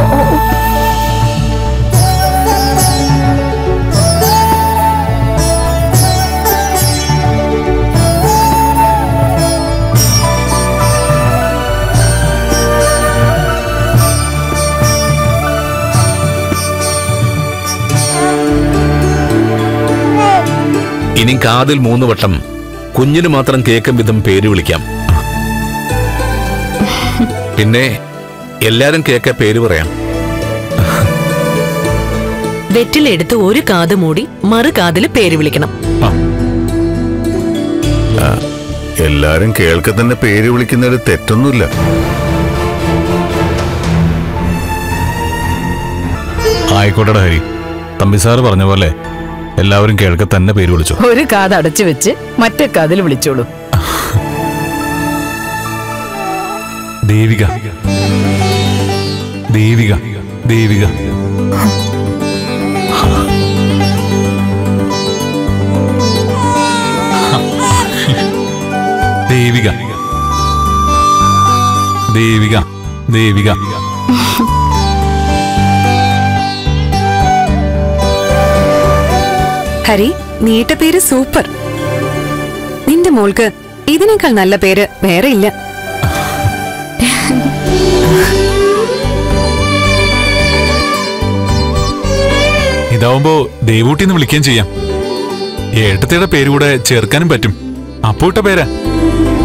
ഇനി കാതിൽ മൂന്ന് വട്ടം കുഞ്ഞിന് മാത്രം കേൾക്കും വിധം പേര് വിളിക്കാം പിന്നെ എല്ലാരും കേക്ക പേര് പറയാം വെറ്റിലെടുത്ത് ഒരു കാത് മൂടി മറു കാതില് പേര് വിളിക്കണം എല്ലാരും കേൾക്കെ തന്നെ പേര് വിളിക്കുന്നതിൽ തെറ്റൊന്നുമില്ല ആയിക്കോട്ടെടാ ഹരി തമ്പി സാറ് പറഞ്ഞ പോലെ എല്ലാവരും കേൾക്കെ തന്നെ പേര് വിളിച്ചു ഒരു കാത് അടച്ചു വെച്ച് മറ്റേ കാതിൽ വിളിച്ചോളൂ ദേവിക ദേവിക ദേവിക ദേവിക ദേവിക ദേവിക ഹരി നീട്ട പേര് സൂപ്പർ നിന്റെ മോൾക്ക് ഇതിനേക്കാൾ നല്ല പേര് വേറെ ഇല്ല ഇതാവുമ്പോ ദേവൂട്ടിന്ന് വിളിക്കുകയും ചെയ്യാം ഏട്ടത്തിയുടെ പേര് കൂടെ ചേർക്കാനും പറ്റും അപ്പൂട്ട പേരാ